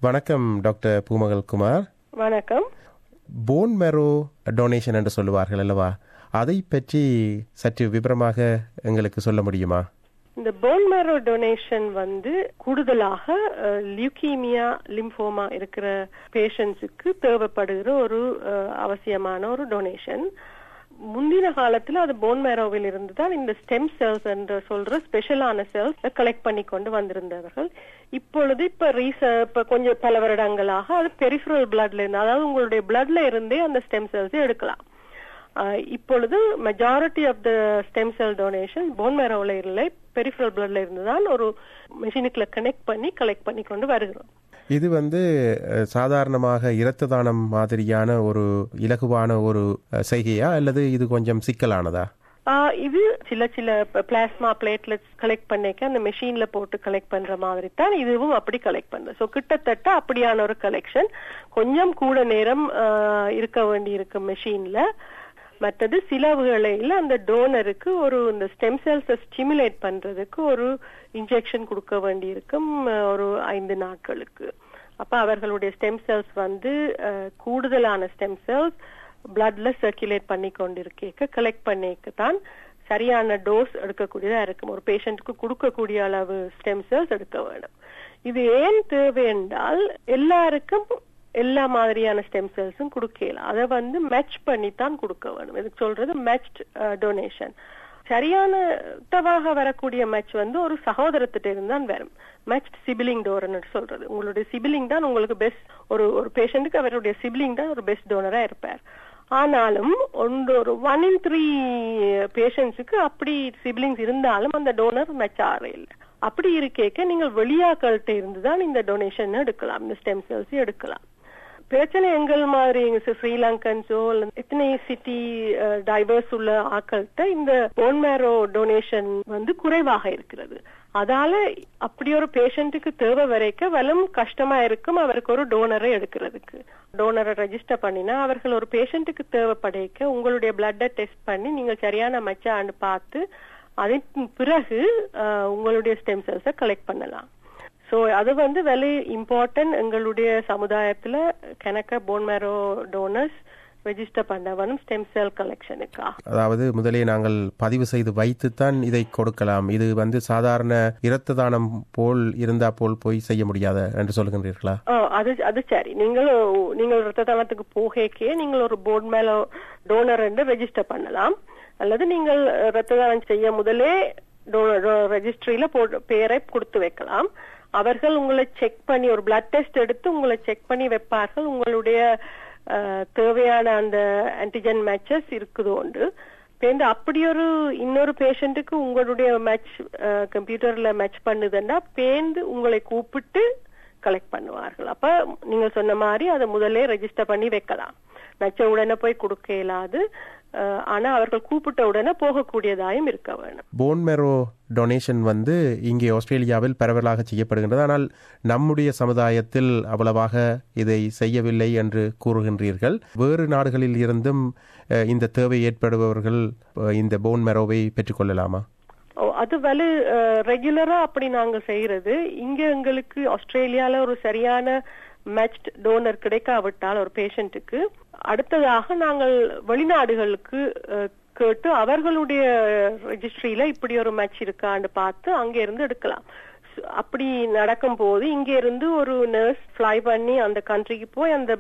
வணக்கம் டாக்டர் பூமகள் குமார் வணக்கம் போன் மேரோ டொனேஷன் என்று சொல்லுவார்கள் அல்லவா அதை பற்றி சற்று விவரமாக எங்களுக்கு சொல்ல முடியுமா இந்த போன் மேரோ டொனேஷன் வந்து கூடுதலாக லியூகீமியா லிம்போமா இருக்கிற பேஷண்ட்ஸுக்கு தேவைப்படுகிற ஒரு அஹ், அவசியமான ஒரு டொனேஷன் முந்தின காலத்துல அது போன் மேரோவில் இருந்து தான் இந்த ஸ்டெம் செல்ஸ் என்று சொல்ற ஸ்பெஷலான செல்ஸ் கலெக்ட் பண்ணி கொண்டு வந்திருந்தவர்கள் இப்பொழுது இப்ப ரீச இப்ப கொஞ்சம் பல வருடங்களாக அது பெரிஃபரல் பிளட்ல இருந்து அதாவது உங்களுடைய பிளட்ல இருந்தே அந்த ஸ்டெம் செல்ஸ் எடுக்கலாம் ஆஹ் இப்பொழுது majority of the stem cell donation bone மேரோவில் இல்லை பெரிஃபரல் பிளட்ல இருந்து தான் ஒரு மெஷினுக்குள்ள கனெக்ட் பண்ணி கலெக்ட் பண்ணி கொண்டு வருகிறோம் இது வந்து அஹ், சாதாரணமாக இரத்த தானம் மாதிரியான ஒரு இலகுவான ஒரு அஹ், செய்கையா அல்லது இது கொஞ்சம் சிக்கலானதா ஆஹ் இது சில சில பிளாஸ்மா பிளேட்லெட்ஸ் கலெக்ட் பண்ணிக்க அந்த மெஷின்ல போட்டு கலெக்ட் பண்ற மாதிரி தான் இதுவும் அப்படி கலெக்ட் பண்றது ஸோ கிட்டத்தட்ட அப்படியான ஒரு கலெக்ஷன் கொஞ்சம் கூட நேரம் ஆஹ், இருக்க வேண்டி இருக்கு மெஷின்ல மற்றது சில வேளையில அந்த டோனருக்கு ஒரு இந்த ஸ்டெம் செல்ஸை ஸ்டிமுலேட் பண்றதுக்கு ஒரு இன்ஜெக்ஷன் கொடுக்க வேண்டி இருக்கும் ஆஹ், ஒரு ஐந்து நாட்களுக்கு அப்ப அவர்களுடைய ஸ்டெம் செல்ஸ் வந்து ஆஹ், கூடுதலான ஸ்டெம் செல்ஸ் பிளட்ல சர்க்குலேட் பண்ணி கொண்டிருக்க கலெக்ட் பண்ணிக்க தான் சரியான டோஸ் எடுக்கக்கூடியதா இருக்கும் ஒரு பேஷண்ட்டுக்கு கொடுக்கக்கூடிய அளவு ஸ்டெம் செல்ஸ் எடுக்க வேணும் இது ஏன் தேவை என்றால் எல்லாருக்கும் எல்லா மாதிரியான ஸ்டெம் செல்ஸும் கொடுக்கலாம் அதை வந்து மேட்ச் பண்ணி தான் கொடுக்க வேணும் இதுக்கு சொல்றது மேட்ச்ட் டொனேஷன் சரியான தவாக வரக்கூடிய மேட்ச் வந்து ஒரு சகோதரத்திட்ட இருந்து தான் வரும் மேட்ச் சிபிலிங் டோர்னு சொல்றது உங்களுடைய சிபிலிங் தான் உங்களுக்கு பெஸ்ட் ஒரு ஒரு பேஷண்ட்டுக்கு அவருடைய சிபிலிங் தான் ஒரு பெஸ்ட் டோனரா இருப்பார் ஆனாலும் ஒன்று ஒரு ஒன் இன் த்ரீ பேஷண்ட்ஸுக்கு அப்படி சிபிலிங்ஸ் இருந்தாலும் அந்த டோனர் மேட்ச் ஆற இல்லை அப்படி இருக்கேக்க நீங்கள் வெளியாக்கள்கிட்ட இருந்து தான் இந்த டொனேஷன் எடுக்கலாம் இந்த ஸ்டெம் செல்ஸ் எடுக்கலாம் பிரச்சனை எங்கள் மாதிரி ஸ்ரீலங்கன்ஸோ எத்தனை சிட்டி டைவர்ஸ் உள்ள ஆக்கள்கிட்ட இந்த போன் மேரோ டொனேஷன் வந்து குறைவாக இருக்கிறது அதால அப்படி ஒரு பேஷண்ட்டுக்கு தேவை வரைக்க வலும் கஷ்டமா இருக்கும் அவருக்கு ஒரு டோனரை எடுக்கிறதுக்கு டோனரை ரெஜிஸ்டர் பண்ணினா அவர்கள் ஒரு பேஷண்ட்டுக்கு தேவைப்படைக்க உங்களுடைய பிளட்டை டெஸ்ட் பண்ணி நீங்கள் சரியான மச்சான்னு பார்த்து அதன் பிறகு அஹ், உங்களுடைய ஸ்டெம் செல்ஸை கலெக்ட் பண்ணலாம் சோ அது வந்து வெரி இம்பார்ட்டன்ட் எங்களுடைய சமுதாயத்துல கணக்க போன் மேரோ டோனர்ஸ் ரெஜிஸ்டர் பண்ண வேணும் ஸ்டெம் செல் கலெக்ஷனுக்காக அதாவது முதலே நாங்கள் பதிவு செய்து வைத்துத்தான் இதை கொடுக்கலாம் இது வந்து சாதாரண இரத்த தானம் போல் இருந்தா போல் போய் செய்ய முடியாத என்று சொல்கின்றீர்களா ஆ, அது அது சரி நீங்கள் நீங்கள் ரத்த தானத்துக்கு போகக்கே நீங்கள் ஒரு போர்ட் மேல டோனர் என்று ரெஜிஸ்டர் பண்ணலாம் அல்லது நீங்கள் ரத்த தானம் செய்ய முதலே ரெஜிஸ்ட்ரியில பேரை கொடுத்து வைக்கலாம் அவர்கள் உங்களை செக் பண்ணி ஒரு பிளட் டெஸ்ட் எடுத்து உங்களை செக் பண்ணி வைப்பார்கள் உங்களுடைய அஹ், தேவையான அந்த ஆன்டிஜன் மேட்சஸ் இருக்குது உண்டு பேருந்து அப்படி ஒரு இன்னொரு பேஷண்ட்டுக்கு உங்களுடைய மேட்ச் கம்ப்யூட்டர்ல மேட்ச் பண்ணுதுன்னா பேந்து உங்களை கூப்பிட்டு கலெக்ட் பண்ணுவார்கள் அப்ப நீங்க சொன்ன மாதிரி அதை முதல்ல ரெஜிஸ்டர் பண்ணி வைக்கலாம் நச்ச உடனே போய் கொடுக்க இயலாது அஹ், ஆனா அவர்கள் கூப்பிட்ட உடனே போகக்கூடியதாயும் இருக்க வேணும் போன் மேரோ டொனேஷன் வந்து இங்கே ஆஸ்திரேலியாவில் பரவலாக செய்யப்படுகின்றது ஆனால் நம்முடைய சமுதாயத்தில் அவ்வளவாக இதை செய்யவில்லை என்று கூறுகின்றீர்கள் வேறு நாடுகளில் இருந்தும் அஹ், இந்த தேவை ஏற்படுபவர்கள் அஹ், இந்த போன் மேரோவை பெற்றுக்கொள்ளலாமா ஓ, அது வலு ரெகுலரா அப்படி நாங்க செய்யறது இங்க எங்களுக்கு ஆஸ்திரேலியால ஒரு சரியான மேட்ச்ட் டோனர் கிடைக்காவிட்டால் ஒரு பேஷண்ட்டுக்கு அடுத்ததாக நாங்கள் வெளிநாடுகளுக்கு அஹ், கேட்டு அவர்களுடைய ரெஜிஸ்ட்ரியில இப்படி ஒரு மேட்ச் இருக்கான்னு பார்த்து அங்க இருந்து எடுக்கலாம் சு- அப்படி நடக்கும் போது இங்க இருந்து ஒரு நர்ஸ் ஃப்ளை பண்ணி அந்த கண்ட்ரிக்கு போய் அந்த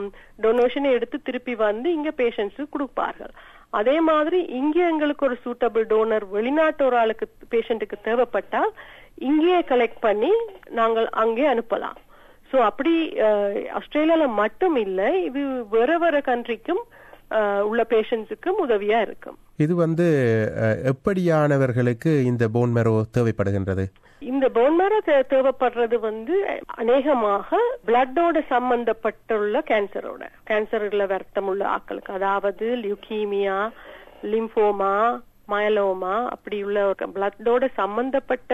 டொனேஷனை எடுத்து திருப்பி வந்து இங்க பேஷண்ட்ஸுக்கு கொடுப்பார்கள் அதே மாதிரி இங்க எங்களுக்கு ஒரு சூட்டபிள் டோனர் வெளிநாட்டு ஒரு ஆளுக்கு பேஷண்ட்டுக்கு தேவைப்பட்டால் இங்கேயே கலெக்ட் பண்ணி நாங்கள் அங்கே அனுப்பலாம் சோ அப்படி அஹ், ஆஸ்திரேலியால மட்டும் இல்ல இது வேற வேற கண்ட்ரிக்கும் உள்ள பேஷண்ட்ஸுக்கும் உதவியா இருக்கும் இது வந்து அஹ், எப்படியானவர்களுக்கு இந்த போன் மேரோ தேவைப்படுகின்றது இந்த போன் மேரோ தேவைப்படுறது வந்து அநேகமாக பிளட்டோட சம்பந்தப்பட்டுள்ள கேன்சரோட கேன்சர்ல வருத்தம் உள்ள ஆட்களுக்கு அதாவது லியூகீமியா லிம்போமா மயலோமா அப்படி உள்ள பிளட்டோட சம்பந்தப்பட்ட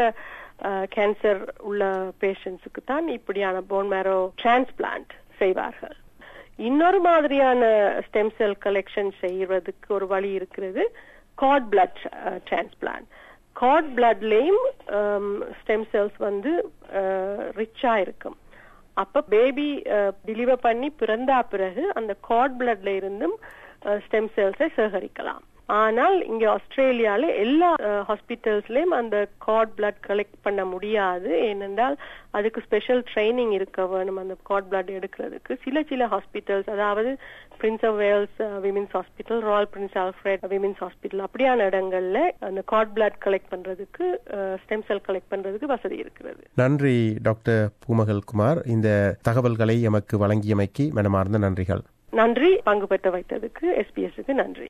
கேன்சர் உள்ள பேஷண்ட்ஸுக்கு தான் இப்படியான போன் மேரோ டிரான்ஸ்பிளான்ட் செய்வார்கள் இன்னொரு மாதிரியான ஸ்டெம் செல் கலெக்ஷன் செய்யறதுக்கு ஒரு வழி இருக்கிறது காட் பிளட் டிரான்ஸ்பிளான்ட் காட் பிளட்லயும் ஸ்டெம் செல்ஸ் வந்து ரிச்சா இருக்கும் அப்ப பேபி டெலிவர் பண்ணி பிறந்தா பிறகு அந்த கார்ட் பிளட்ல இருந்தும் ஸ்டெம் செல்ஸை சேகரிக்கலாம் ஆனால் இங்க ஆஸ்திரேலியால எல்லா ஹாஸ்பிட்டல்ஸ்லயும் அந்த கார்ட் பிளட் கலெக்ட் பண்ண முடியாது ஏனென்றால் அதுக்கு ஸ்பெஷல் ட்ரைனிங் இருக்க வேணும் அந்த கார்ட் பிளட் எடுக்கிறதுக்கு சில சில ஹாஸ்பிட்டல்ஸ் அதாவது Prince of Wales Women's Hospital Royal Prince Alfred Women's Hospital அப்படியான இடங்கள்ல அந்த கார்ட் பிளட் கலெக்ட் பண்றதுக்கு ஸ்டெம் செல் கலெக்ட் பண்றதுக்கு வசதி இருக்கிறது நன்றி டாக்டர் பூமகள் குமார் இந்த தகவல்களை எமக்கு வழங்கியமைக்கு மனமார்ந்த நன்றிகள் நன்றி பங்கு பெற்ற வைத்ததுக்கு எஸ்பிஎஸ்க்கு நன்றி